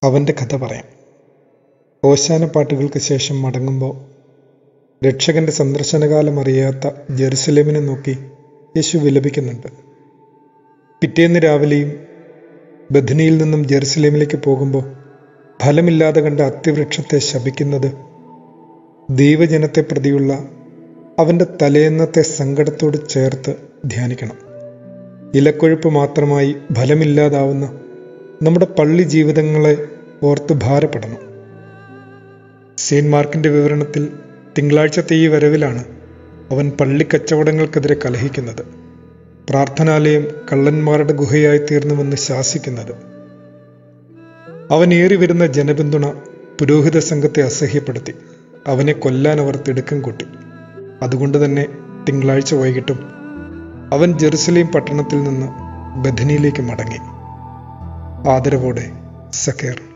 അവൻ്റെ കഥ പറയാം ഓശാന പാട്ടുകൾക്ക് ശേഷം മടങ്ങുമ്പോൾ രക്ഷകന്റെ സന്ദർശനകാലം അറിയാത്ത ജെറുസലേമിനെ നോക്കി യേശു വിലപിക്കുന്നുണ്ട് പിറ്റേന്ന് രാവിലെയും ബഥനിയിൽ നിന്നും ജെറുസലേമിലേക്ക് പോകുമ്പോൾ ഫലമില്ലാതെ കണ്ട അത്തിവൃക്ഷത്തെ ശപിക്കുന്നത് ദൈവജനത്തെ പ്രതിയുള്ള അവൻ്റെ തലേന്നത്തെ സങ്കടത്തോട് ചേർത്ത് ധ്യാനിക്കണം ഇലക്കൊഴുപ്പ് മാത്രമായി ഫലമില്ലാതാവുന്ന നമ്മുടെ പള്ളി ജീവിതങ്ങളെ ഓർത്ത് ഭാരപ്പെടണം സെയിൻറ്റ് മാർക്കിൻ്റെ വിവരണത്തിൽ തിങ്കളാഴ്ചത്തെ ഈ വരവിലാണ് അവൻ പള്ളി കച്ചവടങ്ങൾക്കെതിരെ കലഹിക്കുന്നത് പ്രാർത്ഥനാലയം കള്ളന്മാരുടെ ഗുഹയായി തീർന്നുവെന്ന് ശാസിക്കുന്നത് അവൻ ഏറി വരുന്ന ജനപിന്തുണ പുരോഹിത സംഘത്തെ അസഹ്യപ്പെടുത്തി അവനെ കൊല്ലാൻ അവർ തിടുക്കം കൂട്ടി അതുകൊണ്ട് തന്നെ തിങ്കളാഴ്ച വൈകിട്ടും അവൻ ജെറുസലേം പട്ടണത്തിൽ നിന്ന് ബഥനിയിലേക്ക് മടങ്ങി ആദരവോടെ സക്കേർ